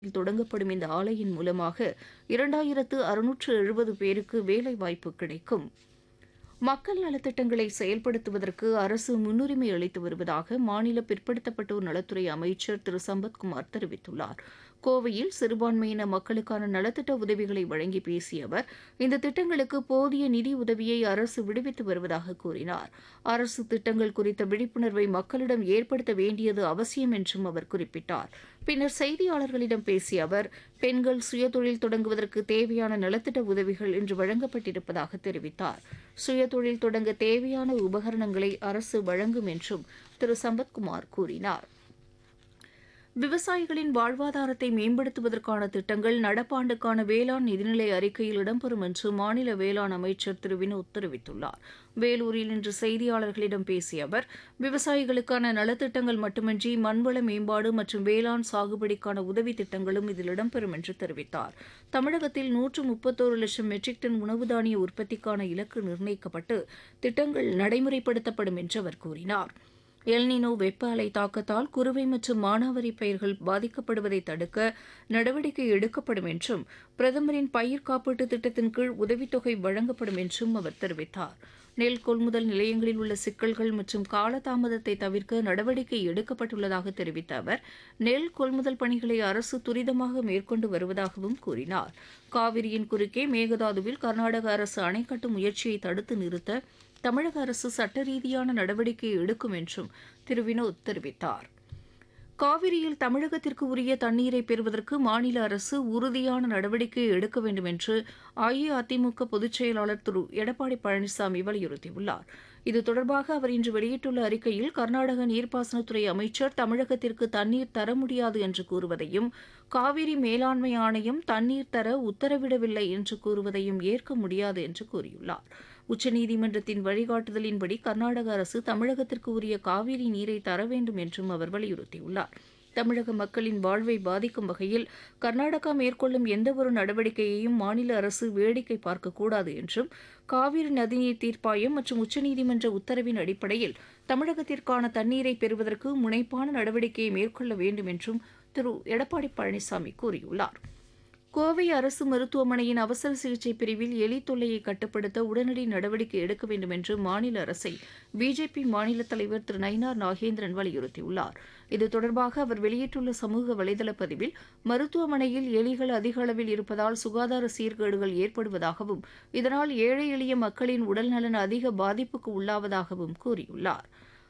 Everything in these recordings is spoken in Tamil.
தொடங்கப்படும் இந்த ஆலையின் மூலமாக இரண்டாயிரத்து அறுநூற்று எழுபது பேருக்கு வேலைவாய்ப்பு கிடைக்கும் மக்கள் நலத்திட்டங்களை செயல்படுத்துவதற்கு அரசு முன்னுரிமை அளித்து வருவதாக மாநில பிற்படுத்தப்பட்டோர் நலத்துறை அமைச்சர் திரு சம்பத்குமார் தெரிவித்துள்ளார் கோவையில் சிறுபான்மையின மக்களுக்கான நலத்திட்ட உதவிகளை வழங்கி பேசிய அவர் இந்த திட்டங்களுக்கு போதிய நிதி உதவியை அரசு விடுவித்து வருவதாக கூறினார் அரசு திட்டங்கள் குறித்த விழிப்புணர்வை மக்களிடம் ஏற்படுத்த வேண்டியது அவசியம் என்றும் அவர் குறிப்பிட்டார் பின்னர் செய்தியாளர்களிடம் பேசிய அவர் பெண்கள் சுயதொழில் தொடங்குவதற்கு தேவையான நலத்திட்ட உதவிகள் இன்று வழங்கப்பட்டிருப்பதாக தெரிவித்தார் சுயதொழில் தொடங்க தேவையான உபகரணங்களை அரசு வழங்கும் என்றும் திரு சம்பத்குமார் கூறினார் விவசாயிகளின் வாழ்வாதாரத்தை மேம்படுத்துவதற்கான திட்டங்கள் நடப்பாண்டுக்கான வேளாண் நிதிநிலை அறிக்கையில் இடம்பெறும் என்று மாநில வேளாண் அமைச்சர் திரு வினோத் தெரிவித்துள்ளார் வேலூரில் இன்று செய்தியாளர்களிடம் பேசிய அவர் விவசாயிகளுக்கான நலத்திட்டங்கள் மட்டுமின்றி மண்வள மேம்பாடு மற்றும் வேளாண் சாகுபடிக்கான உதவி திட்டங்களும் இதில் இடம்பெறும் என்று தெரிவித்தார் தமிழகத்தில் நூற்று முப்பத்தோரு லட்சம் மெட்ரிக் டன் உணவு தானிய உற்பத்திக்கான இலக்கு நிர்ணயிக்கப்பட்டு திட்டங்கள் நடைமுறைப்படுத்தப்படும் என்று அவர் கூறினார் எல்னினோ வெப்ப அலை தாக்கத்தால் குறுவை மற்றும் மானாவரி பயிர்கள் பாதிக்கப்படுவதை தடுக்க நடவடிக்கை எடுக்கப்படும் என்றும் பிரதமரின் பயிர் காப்பீட்டு திட்டத்தின் கீழ் உதவித்தொகை வழங்கப்படும் என்றும் அவர் தெரிவித்தார் நெல் கொள்முதல் நிலையங்களில் உள்ள சிக்கல்கள் மற்றும் காலதாமதத்தை தவிர்க்க நடவடிக்கை எடுக்கப்பட்டுள்ளதாக தெரிவித்த அவர் நெல் கொள்முதல் பணிகளை அரசு துரிதமாக மேற்கொண்டு வருவதாகவும் கூறினார் காவிரியின் குறுக்கே மேகதாதுவில் கர்நாடக அரசு அணை கட்டும் முயற்சியை தடுத்து நிறுத்த தமிழக அரசு சட்ட ரீதியான நடவடிக்கை எடுக்கும் என்றும் திரு வினோத் தெரிவித்தார் காவிரியில் தமிழகத்திற்கு உரிய தண்ணீரை பெறுவதற்கு மாநில அரசு உறுதியான நடவடிக்கை எடுக்க வேண்டும் என்று அஇஅதிமுக பொதுச் செயலாளர் திரு எடப்பாடி பழனிசாமி வலியுறுத்தியுள்ளார் இது தொடர்பாக அவர் இன்று வெளியிட்டுள்ள அறிக்கையில் கர்நாடக நீர்ப்பாசனத்துறை அமைச்சர் தமிழகத்திற்கு தண்ணீர் தர முடியாது என்று கூறுவதையும் காவிரி மேலாண்மை ஆணையம் தண்ணீர் தர உத்தரவிடவில்லை என்று கூறுவதையும் ஏற்க முடியாது என்று கூறியுள்ளார் உச்சநீதிமன்றத்தின் வழிகாட்டுதலின்படி கர்நாடக அரசு தமிழகத்திற்கு உரிய காவிரி நீரை தர வேண்டும் என்றும் அவர் வலியுறுத்தியுள்ளார் தமிழக மக்களின் வாழ்வை பாதிக்கும் வகையில் கர்நாடகா மேற்கொள்ளும் எந்தவொரு நடவடிக்கையையும் மாநில அரசு வேடிக்கை பார்க்கக்கூடாது என்றும் காவிரி நதிநீர் தீர்ப்பாயம் மற்றும் உச்சநீதிமன்ற உத்தரவின் அடிப்படையில் தமிழகத்திற்கான தண்ணீரை பெறுவதற்கு முனைப்பான நடவடிக்கையை மேற்கொள்ள வேண்டும் என்றும் திரு எடப்பாடி பழனிசாமி கூறியுள்ளார் கோவை அரசு மருத்துவமனையின் அவசர சிகிச்சை பிரிவில் எலி தொல்லையை கட்டுப்படுத்த உடனடி நடவடிக்கை எடுக்க வேண்டும் என்று மாநில அரசை பிஜேபி மாநில தலைவர் திரு நயினார் நாகேந்திரன் வலியுறுத்தியுள்ளார் இது தொடர்பாக அவர் வெளியிட்டுள்ள சமூக வலைதள பதிவில் மருத்துவமனையில் எலிகள் அதிக அளவில் இருப்பதால் சுகாதார சீர்கேடுகள் ஏற்படுவதாகவும் இதனால் ஏழை எளிய மக்களின் உடல்நலன் அதிக பாதிப்புக்கு உள்ளாவதாகவும் கூறியுள்ளார்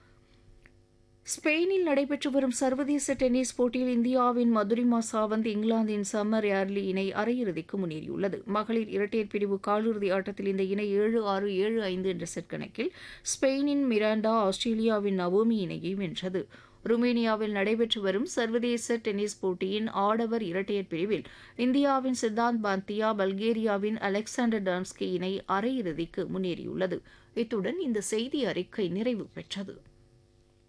ஸ்பெயினில் நடைபெற்று வரும் சர்வதேச டென்னிஸ் போட்டியில் இந்தியாவின் மதுரிமா சாவந்த் இங்கிலாந்தின் சம்மர் ஏர்லி இணை அரையிறுதிக்கு முன்னேறியுள்ளது மகளிர் இரட்டையர் பிரிவு காலிறுதி ஆட்டத்தில் இந்த இணை ஏழு ஆறு ஏழு ஐந்து என்ற செட் கணக்கில் ஸ்பெயினின் மிராண்டா ஆஸ்திரேலியாவின் நவோமி இணையை வென்றது ருமேனியாவில் நடைபெற்று வரும் சர்வதேச டென்னிஸ் போட்டியின் ஆடவர் இரட்டையர் பிரிவில் இந்தியாவின் சித்தாந்த் பாந்தியா பல்கேரியாவின் அலெக்சாண்டர் டான்ஸ்கி இணை அரையிறுதிக்கு முன்னேறியுள்ளது இத்துடன் இந்த செய்தி அறிக்கை நிறைவு பெற்றது